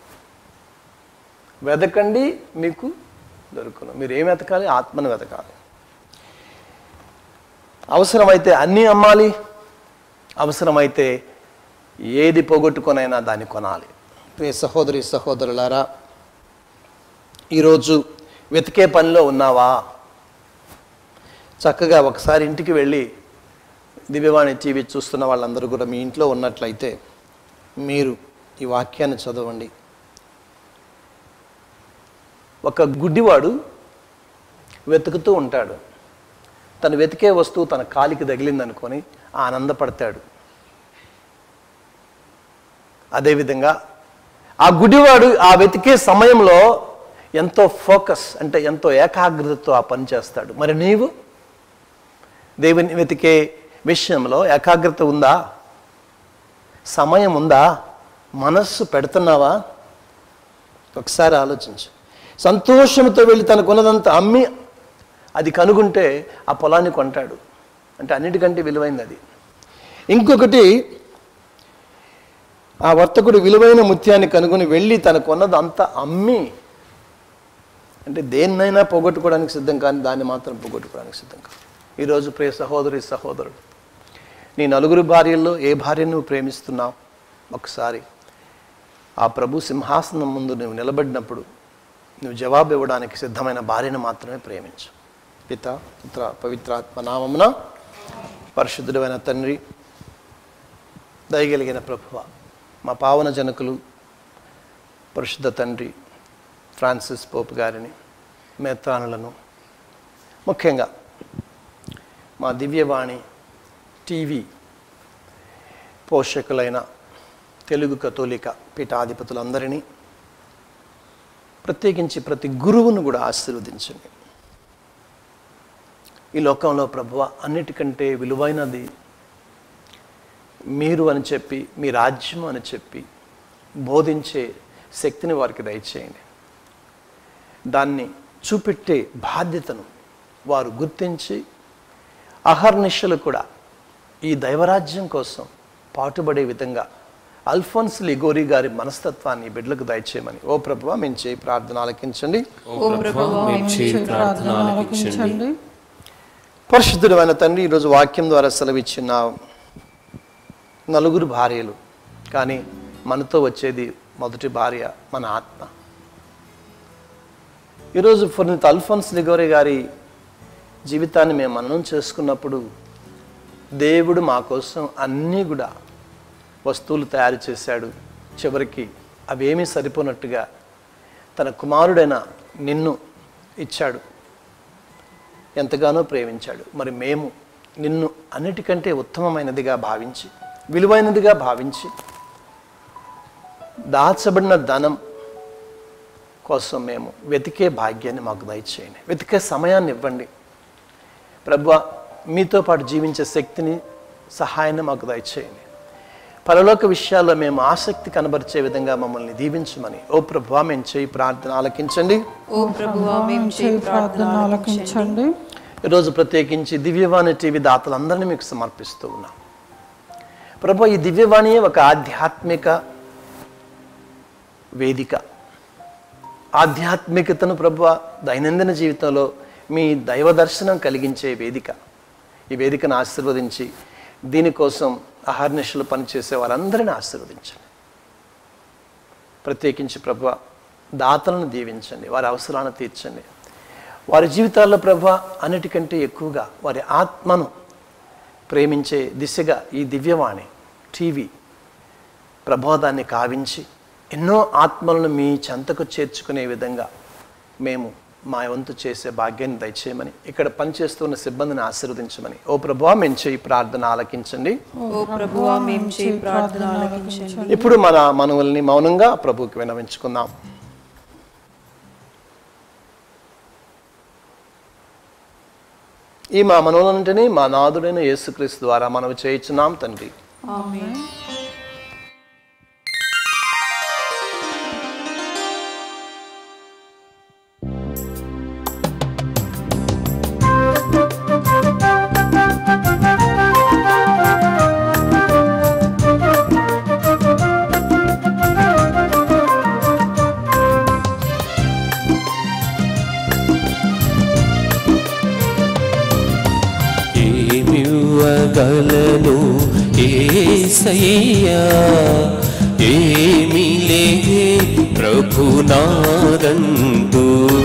S2: వెతకండి మీకు దొరుకును మీరు ఏం వెతకాలి ఆత్మను వెతకాలి అవసరమైతే అన్నీ అమ్మాలి అవసరమైతే ఏది పోగొట్టుకొనైనా దాన్ని కొనాలి ప్రియ సహోదరి సహోదరులారా ఈరోజు వెతికే పనిలో ఉన్నావా చక్కగా ఒకసారి ఇంటికి వెళ్ళి దివ్యవాణి టీవీ చూస్తున్న వాళ్ళందరూ కూడా మీ ఇంట్లో ఉన్నట్లయితే మీరు ఈ వాక్యాన్ని చదవండి ఒక గుడ్డివాడు వెతుకుతూ ఉంటాడు తను వెతికే వస్తువు తన కాలికి తగిలిందనుకొని ఆనందపడతాడు అదేవిధంగా ఆ గుడివాడు ఆ వెతికే సమయంలో ఎంతో ఫోకస్ అంటే ఎంతో ఏకాగ్రతతో ఆ పని చేస్తాడు మరి నీవు దేవుని వెతికే విషయంలో ఏకాగ్రత ఉందా సమయం ఉందా మనస్సు పెడుతున్నావా ఒకసారి ఆలోచించు సంతోషంతో వెళ్ళి తనకున్నదంతా అమ్మి అది కనుగొంటే ఆ పొలాన్ని కొంటాడు అంటే అన్నిటికంటే విలువైనది అది ఇంకొకటి ఆ వర్తకుడు విలువైన ముత్యాన్ని కనుగొని వెళ్ళి తనకున్నదంతా అమ్మి అంటే దేన్నైనా పోగొట్టుకోవడానికి సిద్ధం కానీ దాన్ని మాత్రం పోగొట్టుకోవడానికి సిద్ధం కాదు ఈరోజు ప్రియ సహోదరి సహోదరుడు నీ నలుగురు భార్యల్లో ఏ భార్యను నువ్వు ప్రేమిస్తున్నావు ఒకసారి ఆ ప్రభు సింహాసనం ముందు నువ్వు నిలబడినప్పుడు నువ్వు జవాబు ఇవ్వడానికి సిద్ధమైన భార్యను మాత్రమే ప్రేమించు పిత పుత్ర పవిత్రాత్మ నామమున పరిశుద్ధుడైన తండ్రి దయగలిగిన ప్రభువ మా పావన జనకులు పరిశుద్ధ తండ్రి ఫ్రాన్సిస్ పోప్ గారిని మేత్రానులను ముఖ్యంగా మా దివ్యవాణి టీవీ పోషకులైన తెలుగు కథోలిక పీఠాధిపతులందరినీ ప్రత్యేకించి ప్రతి గురువును కూడా ఆశీర్వదించండి ఈ లోకంలో ప్రభువ అన్నిటికంటే విలువైనది మీరు అని చెప్పి మీ రాజ్యం అని చెప్పి బోధించే శక్తిని వారికి దయచేయండి దాన్ని చూపెట్టే బాధ్యతను వారు గుర్తించి అహర్నిశలు కూడా ఈ దైవరాజ్యం కోసం పాటుపడే విధంగా అల్ఫోన్స్ లిగోరి గారి మనస్తత్వాన్ని బిడ్డలకు దయచేయమని ఓ ప్రభువ మేము చేయి ప్రార్థన ఆలకించండి
S1: ఓ ప్రభువా మేము చేయి ప్రార్థన ఆలకించండి
S2: పరిశుద్ధుడమైన తండ్రి ఈరోజు వాక్యం ద్వారా సెలవిచ్చిన నలుగురు భార్యలు కానీ మనతో వచ్చేది మొదటి భార్య మన ఆత్మ ఈరోజు ఫుర్నిత్ అల్ఫోన్స్ లిగోరి గారి జీవితాన్ని మేము మననం చేసుకున్నప్పుడు దేవుడు మా కోసం అన్నీ కూడా వస్తువులు తయారు చేశాడు చివరికి అవేమీ సరిపోనట్టుగా తన కుమారుడైన నిన్ను ఇచ్చాడు ఎంతగానో ప్రేమించాడు మరి మేము నిన్ను అన్నిటికంటే ఉత్తమమైనదిగా భావించి విలువైనదిగా భావించి దాచబడిన ధనం కోసం మేము వెతికే భాగ్యాన్ని మాకు దయచేయండి వెతికే సమయాన్ని ఇవ్వండి ప్రభు మీతో పాటు జీవించే శక్తిని సహాయాన్ని మాకు దయచేయండి పరలోక విషయాల్లో మేము ఆసక్తి కనబరిచే విధంగా మమ్మల్ని దీవించమని ఓ ప్రభు మేము చేయి ప్రార్థన ఆలకించండి
S3: ఓ ప్రభువా మేము చేయి ప్రార్థన ఆలకించండి
S2: ఈరోజు ప్రత్యేకించి దివ్యవాణి టీవీ దాతలందరినీ మీకు సమర్పిస్తూ ఉన్నాం ప్రభు ఈ దివ్యవాణి ఒక ఆధ్యాత్మిక వేదిక ఆధ్యాత్మికతను ప్రభు దైనందిన జీవితంలో మీ దైవ దర్శనం కలిగించే వేదిక ఈ వేదికను ఆశీర్వదించి దీనికోసం అహర్నిశలు పనిచేసే వారందరిని ఆశీర్వదించండి ప్రత్యేకించి ప్రభు దాతలను దీవించండి వారి అవసరాలను తీర్చండి వారి జీవితాల్లో ప్రభు అన్నిటికంటే ఎక్కువగా వారి ఆత్మను ప్రేమించే దిశగా ఈ దివ్యవాణి టీవీ ప్రబోధాన్ని కావించి ఎన్నో ఆత్మలను మీ చెంతకు చేర్చుకునే విధంగా మేము మా వంతు చేసే భాగ్యాన్ని దయచేయమని ఇక్కడ పనిచేస్తున్న సిబ్బందిని ఆశీర్వదించమని ఓ ప్రభు మేము చేయి ప్రార్థన ఆలకించండి
S3: ఓ ప్రభువా మేము చేయి ప్రార్థన ఆలకించండి
S2: ఇప్పుడు మన మనవుల్ని మౌనంగా ప్రభువుకి వినవించుకుందాం ఈ మా మనవులంటేనే మా నాదుడైన యేసుక్రీస్తు ద్వారా మనవి చేయించున్నాం తండ్రి
S3: ఆమేన్
S1: ఏమివ్వగలను ఏసయ్యా ఏమి లేదే ప్రభునాదందు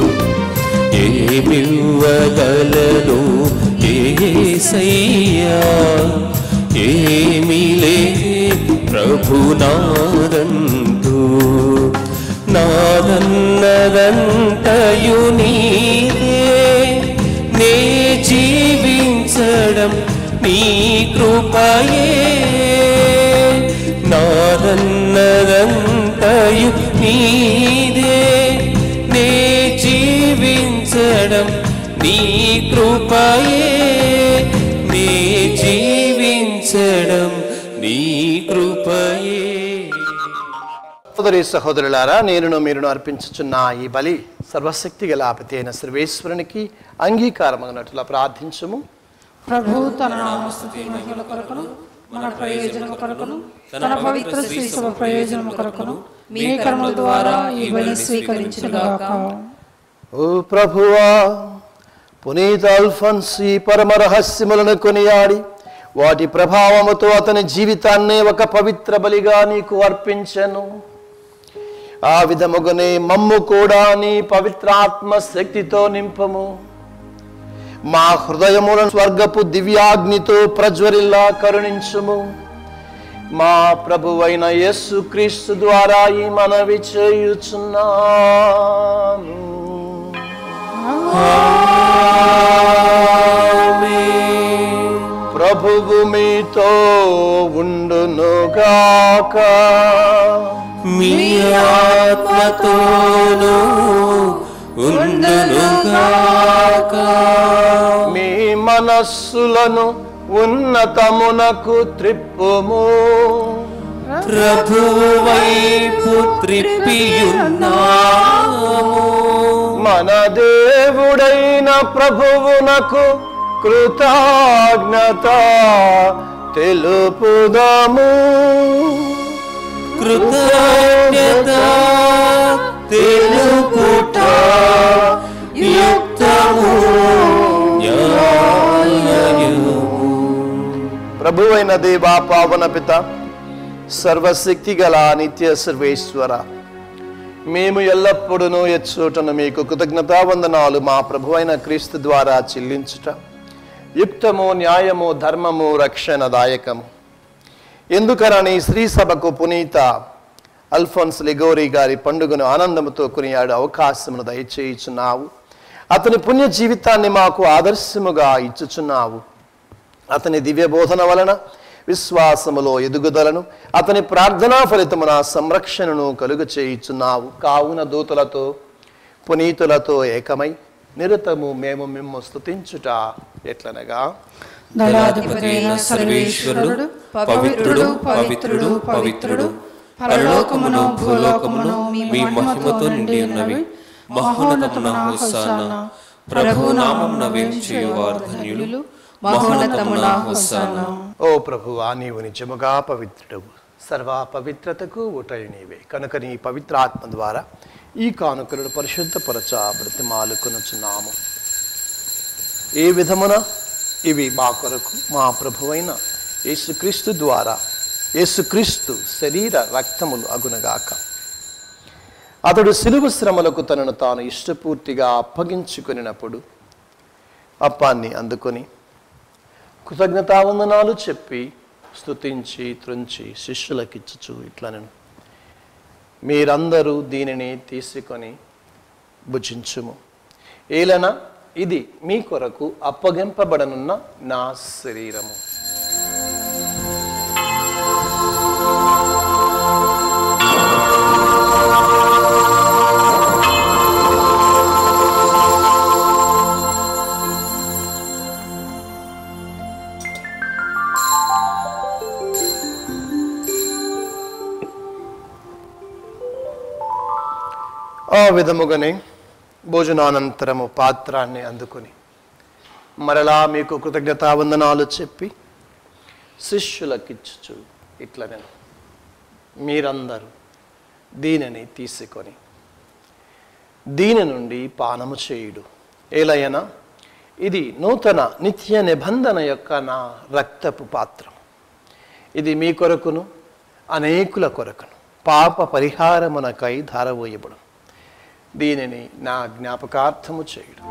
S1: ఏమివ్వగలను ఏసయ్యా ఏమి లేదే ప్రభునాదందు నాదన్నదంతయు నీదే నే జీవించడం నీ కృపయే నాదన్నదంతయు నీదే నే జీవించడం నీ కృపయే నే జీవించడం నీ కృపయే
S2: సోదరి సహోదరులారా నేనును మీరును అర్పించుచున్న ఈ బలి సర్వశక్తి గల ఆపతి అయిన సర్వేశ్వరునికి అంగీకారమగినట్లా ప్రార్థించము
S5: ప్రభు తన నామస్తుతి మహిమల కొరకును మన ప్రయోజనం కొరకును తన పవిత్ర శ్రీసభ ప్రయోజనం కొరకును మీ కర్మల ద్వారా ఈ బలి స్వీకరించిన గాక
S2: ఓ ప్రభువా పునీత అల్ఫన్స్ ఈ పరమ రహస్యములను కొనియాడి వాటి ప్రభావముతో అతని జీవితాన్నే ఒక పవిత్ర బలిగా నీకు అర్పించను ఆ విధముగానే మమ్ము కూడా నీ పవిత్రాత్మ శక్తితో నింపము మా హృదయములను స్వర్గపు దివ్యాగ్నితో ప్రజ్వరిల్లా కరుణించుము మా ప్రభువైన యేసు క్రీస్తు ద్వారా ఈ మనవి చేయుచున్నాము ప్రభువు మీతో ఉండునుగాక
S1: మీ ఆత్మతోను ఉండునుగాక
S2: మీ మనస్సులను ఉన్నతమునకు త్రిప్పుము
S1: ప్రభు వైపు త్రిప్పియున్నాము
S2: మన దేవుడైన ప్రభువునకు కృతజ్ఞత తెలుపుదాము
S1: కృతజ్ఞత తెలుపుట యుక్తము న్యాయము
S2: ప్రభువైన దేవా పావన పిత సర్వశక్తి గల నిత్య సర్వేశ్వర మేము ఎల్లప్పుడూ ఎచ్చుటను మీకు కృతజ్ఞతావందనాలు మా ప్రభు అయిన క్రీస్తు ద్వారా చెల్లించుట యుక్తము న్యాయము ధర్మము రక్షణదాయకము ఎందుకనని శ్రీ సభకు పునీత అల్ఫోన్స్ లిగోరి గారి పండుగను ఆనందముతో కొనియాడు అవకాశమును దయచేయుచున్నావు అతని పుణ్య జీవితాన్ని మాకు ఆదర్శముగా ఇచ్చుచున్నావు అతని దివ్య బోధన వలన విశ్వాసములో ఎదుగుదలను అతని ప్రార్థనా ఫలితమున సంరక్షణను కలుగు చేయుచున్నావు కావున దూతలతో పునీతులతో ఏకమై నిరతము మేము మిమ్ము స్తుతించుట ఎట్లనగా
S5: దళాధిపతి అయిన సర్వేశ్వరుడు పవిత్రుడు పవిత్రుడు పవిత్రుడు పరలోకమును భూలోకమును మీ మహిమతో నిండి ఉన్నవి మహోన్నతమున హోసానా ప్రభు నామమున వేంచేయువారు ధన్యులు మహోన్నతమున హోసానా
S2: ఓ ప్రభువా నీవు నిజముగా పవిత్రుడవు సర్వ పవిత్రతకు ఊటై నీవే కనుక నీ పవిత్రాత్మ ద్వారా ఈ కానుకలను పరిశుద్ధపరచ బ్రతిమాలుకొనుచున్నాము ఏ విధమున ఇవి మా కొరకు మా ప్రభువైన యేసుక్రీస్తు ద్వారా యేసుక్రీస్తు శరీర రక్తములు అగునగాక అతడు సిలువ శ్రమలకు తనను తాను ఇష్టపూర్తిగా అప్పగించుకొనినప్పుడు అప్పాన్ని అందుకొని కృతజ్ఞతావందనాలు చెప్పి స్తుతించి త్రుంచి శిష్యులకిచ్చుచు ఇట్లనను మీరందరూ దీనిని తీసుకొని భుజించుము ఏలన ఇది మీ కొరకు అప్పగింపబడనున్న నా శరీరము ఆ విధముగానే భోజనానంతరము పాత్రాన్ని అందుకొని మరలా మీకు కృతజ్ఞతావందనాలు చెప్పి శిష్యులకిచ్చుచు ఇట్ల నేను మీరందరూ దీనిని తీసుకొని దీని నుండి పానము చేయుడు ఏలయనా ఇది నూతన నిత్య నిబంధన యొక్క నా రక్తపు పాత్రం ఇది మీ కొరకును అనేకుల కొరకును పాప పరిహారమునకై ధారవోయబడు దీనిని నా జ్ఞాపకార్థము చేయుడు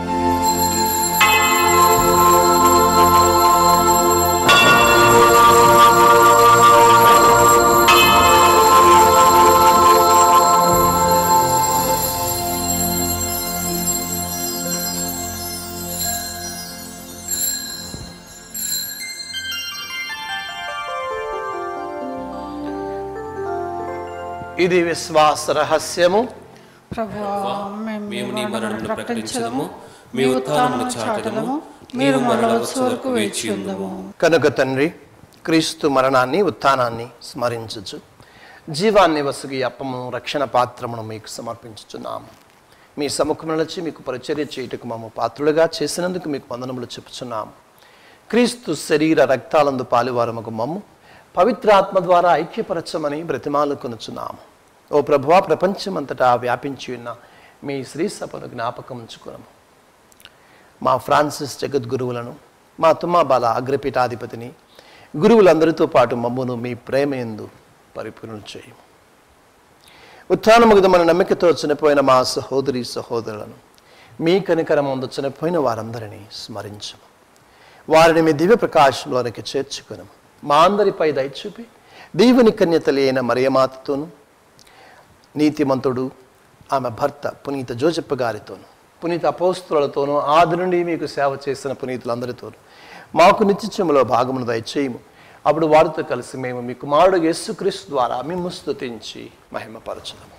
S2: ఇది విశ్వాస రహస్యము
S5: ప్రభువా మేము
S1: మేము
S5: మీ
S1: నీ
S5: మరణమును
S1: మరణమును
S5: ప్రకటించదము
S1: ప్రకటించదము మీ ఉత్థానమును చాటదము మీరు మరల వచ్చే వరకు వేచి ఉందము
S2: కనుక తండ్రి క్రీస్తు మరణాన్ని ఉత్థానాన్ని స్మరించుచు జీవాన్ని వసుగి అప్పము రక్షణ పాత్రమును మీకు సమర్పించుచున్నాము మీ సముఖములచి మీకు పరిచర్య చేయుటకు మమ్మ పాత్రులుగా చేసినందుకు మీకు వందనములు చెప్పుచున్నాము క్రీస్తు శరీర రక్తాలందు పాలువారముకు మమ్ము పవిత్రాత్మ ద్వారా ఐక్యపరచమని బ్రతిమాలు కొనుచున్నాము ఓ ప్రభువా ప్రపంచమంతటా వ్యాపించి ఉన్న మీ శ్రీ సభను జ్ఞాపకం ఉంచుకున్నాము మా ఫ్రాన్సిస్ జగద్గురువులను మా తుమ్మాబాల అగ్రపీఠాధిపతిని గురువులందరితో పాటు మమ్మును మీ ప్రేమ ఎందు పరిపూర్ణ చేయము ఉత్థానముగదమైన నమ్మికతో చనిపోయిన మా సహోదరి సహోదరులను మీ కనికరం ముందు చనిపోయిన వారందరినీ స్మరించము వారిని మీ దివ్య ప్రకాశంలోనికి చేర్చుకును మా అందరిపై దయచూపి దేవుని కన్యతలి అయిన మరియమాతతోనూ నీతిమంతుడు ఆమె భర్త పునీత జోజప్ప గారితోనూ పునీత అపోస్తులతోనూ ఆది నుండి మీకు సేవ చేసిన పునీతులందరితోనూ మాకు నిత్యములో భాగమును దయచేయము అప్పుడు వారితో కలిసి మేము మీ కుమారుడు యేసుక్రీస్తు ద్వారా మేము స్తుతించి మహిమపరచదము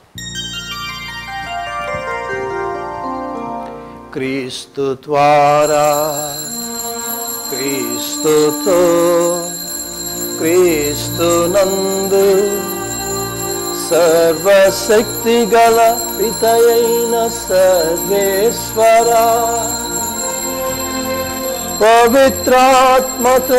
S2: క్రీస్తు ద్వారా క్రీస్తుతో క్రీస్తు నందు సర్వశక్తి గల పితయైన సర్వేశ్వర పవిత్రాత్మతో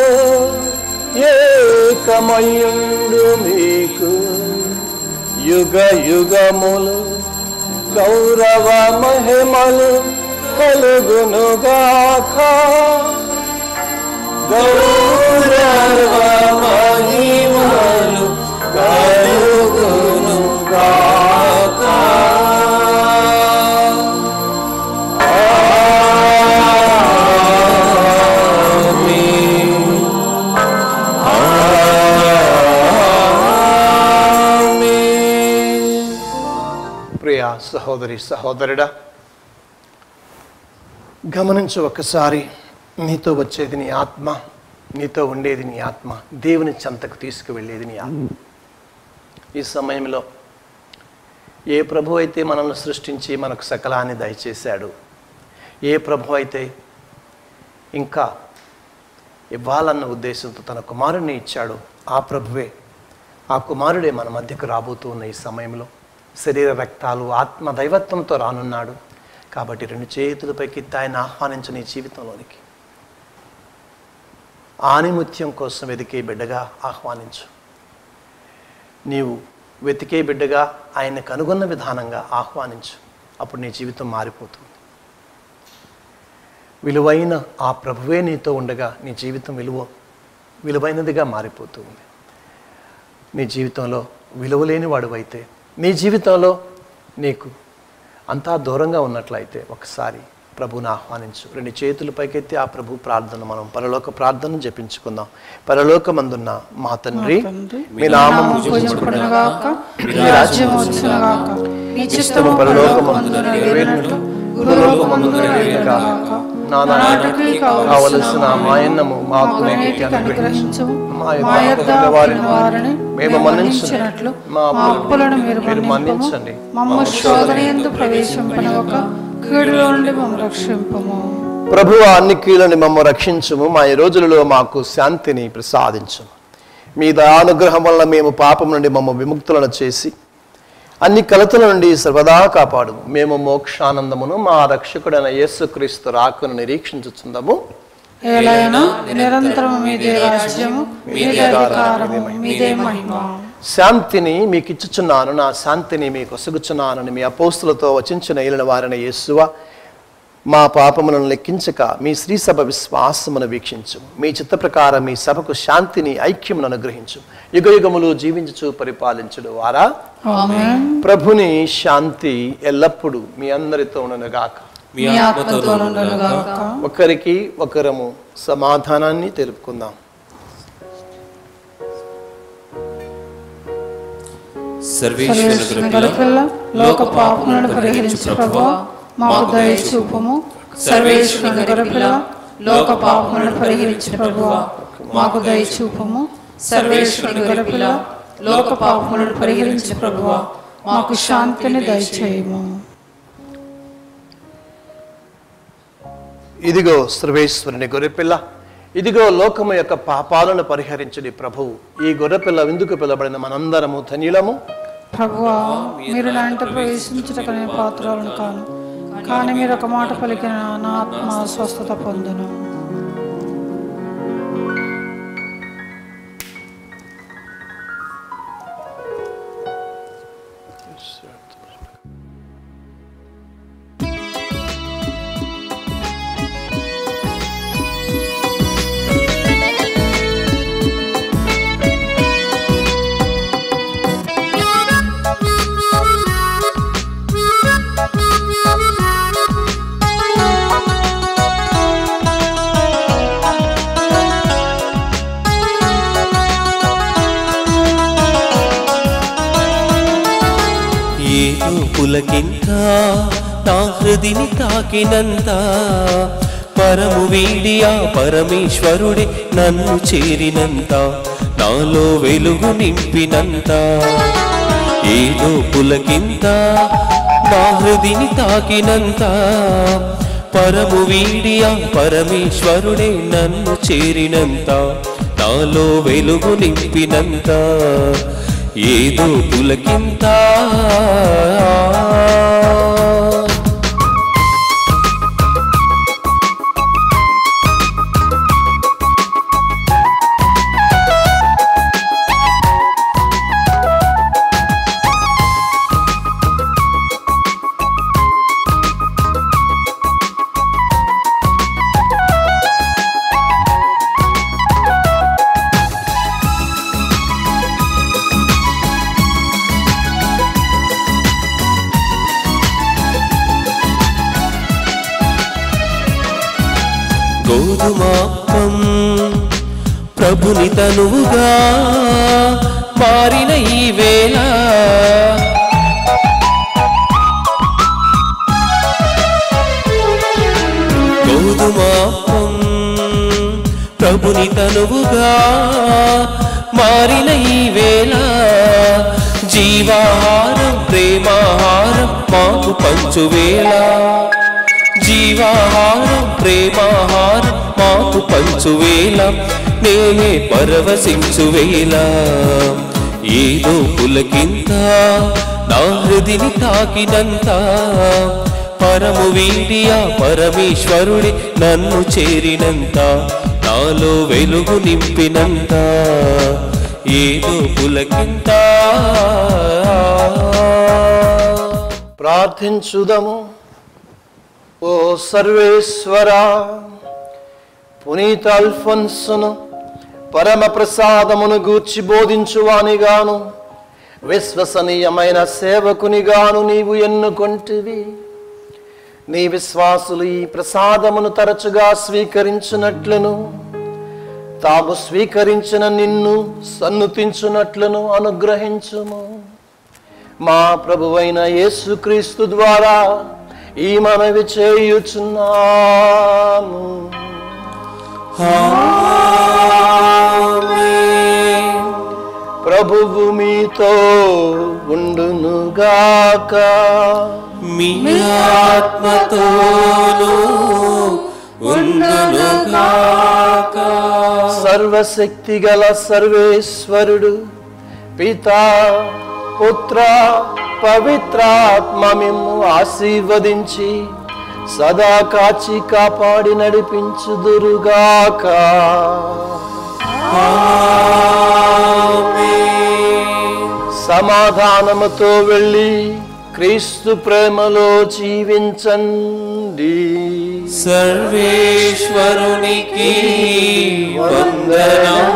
S2: ఏకమయుడు మీకు యుగ యుగములు గౌరవ మహిమలు కలుగునుగాక గౌరవ మహిమలు కలుగునుగాక సహోదరి సహోదరుడా గమనించు ఒకసారి నీతో వచ్చేది నీ ఆత్మ నీతో ఉండేది నీ ఆత్మ దేవుని చెంతకు తీసుకువెళ్ళేది నీ ఆత్మ ఈ సమయంలో ఏ ప్రభు అయితే మనల్ని సృష్టించి మనకు సకలాన్ని దయచేశాడు ఏ ప్రభు అయితే ఇంకా ఇవ్వాలన్న ఉద్దేశంతో తన కుమారుణ్ణి ఇచ్చాడు ఆ ప్రభువే ఆ కుమారుడే మన మధ్యకు రాబోతూ ఉన్న ఈ సమయంలో శరీర రక్తాలు ఆత్మ దైవత్వంతో రానున్నాడు కాబట్టి రెండు చేతులపైకి ఆయన ఆహ్వానించు నీ జీవితంలోనికి ఆనిముత్యం కోసం వెతికే బిడ్డగా ఆహ్వానించు నీవు వెతికే బిడ్డగా ఆయన కనుగొన్న విధానంగా ఆహ్వానించు అప్పుడు నీ జీవితం మారిపోతుంది విలువైన ఆ ప్రభువే నీతో ఉండగా నీ జీవితం విలువ విలువైనదిగా మారిపోతుంది నీ జీవితంలో విలువలేని వాడువైతే నీ జీవితంలో నీకు అంతా దూరంగా ఉన్నట్లయితే ఒకసారి ప్రభువుని ఆహ్వానించు రెండు చేతుల పైకెత్తి ఆ ప్రభు ప్రార్థన మనం పరలోక ప్రార్థన జపించుకుందాం పరలోకమందున్న మా తండ్రి మీ నామం
S5: పూజించబడునుగాక మీ రాజ్యం వచ్చునుగాక మీ చిత్తము
S2: చిత్తము పరలోకమందు నెరవేరినట్లు భూలోకమందు నెరవేరుగాక నానాటికి కావలసిన మాయన్నము మాకు నేటికి అనుగ్రహించు మా
S5: మా యొద్ద
S2: యొక్క వారిని
S5: వారిని
S2: మేము మన్నించినట్లు
S5: మన్నించినట్లు
S2: మా
S5: మా అప్పులను మీరు
S2: మీరు
S5: మన్నింపము
S2: మన్నించండి
S5: మమ్మ శోధన ఎందు ప్రవేశింపనవక కీడులో నుండి మమ్మ రక్షింపము
S2: ప్రభు అన్ని కీళ్ళని మమ్మ రక్షించుము మా ఈ రోజులలో మాకు శాంతిని ప్రసాదించుము మీ దయానుగ్రహం వల్ల మేము పాపం నుండి మమ్మ విముక్తులను చేసి అన్ని కలతల నుండి సర్వదా కాపాడు మేము మోక్షానందమును మా రక్షకుడైన యేసుక్రీస్తు రాకును నిరీక్షించుచుందము
S5: ఏలైనా నిరంతరం మీదే రాజ్యము మీదే అధికారము మీదే మహిమ
S2: శాంతిని మీకు ఇచ్చుచున్నాను నా శాంతిని మీకు ఒసగుచున్నానని మీ అపోస్తులతో వచించిన ఏలిన వారిని యేసువ మా పాపములను లెక్కించక మీ శ్రీ సభ విశ్వాసమును వీక్షించు మీ చిత్త ప్రకారం మీ సభకు శాంతిని ఐక్యమును అనుగ్రహించు యుగ యుగములు జీవించుచు పరిపాలించుడు వారా
S5: ఆమేన్
S2: ప్రభుని శాంతి ఎల్లప్పుడూ మీ అందరితో ఉండనుగాక
S1: మీ ఆత్మతో
S5: గాక
S2: ఒకరికి ఒకరము సమాధానాన్ని తెలుపుకుందాం
S1: సర్వేశ్వరుని
S5: గడపల్ల లోక పాపములను పరిహరించు ప్రభువా మాకు దయ చూపము సర్వేశ్వరుని గడపల్ల లోక పాపములను పరిహరించు ప్రభువా మాకు దయ చూపము సర్వేశ్వరుని గడపల్ల లోక పాపములను పరిహరించు ప్రభువా మాకు శాంతిని దయచేయము
S2: ఇదిగో సర్వేశ్వరుని గొర్రెపిల్ల ఇదిగో లోకము యొక్క పాపాలను పరిహరించడి ప్రభువు ఈ గొర్రెపిల్ల విందుకు పిలబడిన మనందరము ధన్యులము
S5: ప్రభువా మీరు నా ఇంట ప్రవేశించుటకు నేను పాత్రాలను కాను కానీ మీరు ఒక మాట పలికిన నా ఆత్మ స్వస్థత పొందును
S6: ఏదో పులకింత నా హృదిని తాకినంత పరము వీడి ఆ పరమేశ్వరుడే నన్ను చేరినంత నాలో వెలుగు నింపినంత ఏదో పులకింత నా హృదిని తాకినంత పరము వీడి ఆ పరమేశ్వరుడే నన్ను చేరినంత నాలో వెలుగు నింపినంత ఏదో పులకింత గోధుమాపం ప్రభుని తనువుగా మారిన ఈ వేళ మధుమాపం ప్రభుని తనువుగా మారిన ఈ వేళ జీవాహారం ప్రేమాహారం మాకు పంచువేళ జీవాహారం ప్రేమాహారం మాకు పంచువేళ నేనే పరవశించువేళ ఏదో పులకింత నా హృదిని తాకినంత పరము వీడియా పరమేశ్వరుడి నన్ను చేరినంత నాలో వెలుగు నింపినంత ఏదో పులకింత
S2: ప్రార్థించుదము ఓ సర్వేశ్వరా పునీత అల్ఫోన్సును పరమ ప్రసాదమును గూర్చి బోధించువానిగాను విశ్వసనీయమైన సేవకునిగాను నీవు ఎన్నుకొంటివి నీ విశ్వాసులు ఈ ప్రసాదమును తరచుగా స్వీకరించినట్లును తాము స్వీకరించిన నిన్ను సన్నుతించునట్లును అనుగ్రహించుము మా ప్రభువైన యేసుక్రీస్తు ద్వారా ఈ మనవి చేయుచున్నాము ప్రభువు మీతో ఉండునుగాక
S6: మీ ఆత్మతోను ఉండునుగాక
S2: సర్వశక్తి గల సర్వేశ్వరుడు పితా పుత్ర పవిత్రాత్మ మిమ్ము ఆశీర్వదించి సదా కాచి కాపాడి నడిపించుదురుగాక సమాధానముతో వెళ్ళి క్రీస్తు ప్రేమలో జీవించండి
S6: సర్వేశ్వరునికి వందనం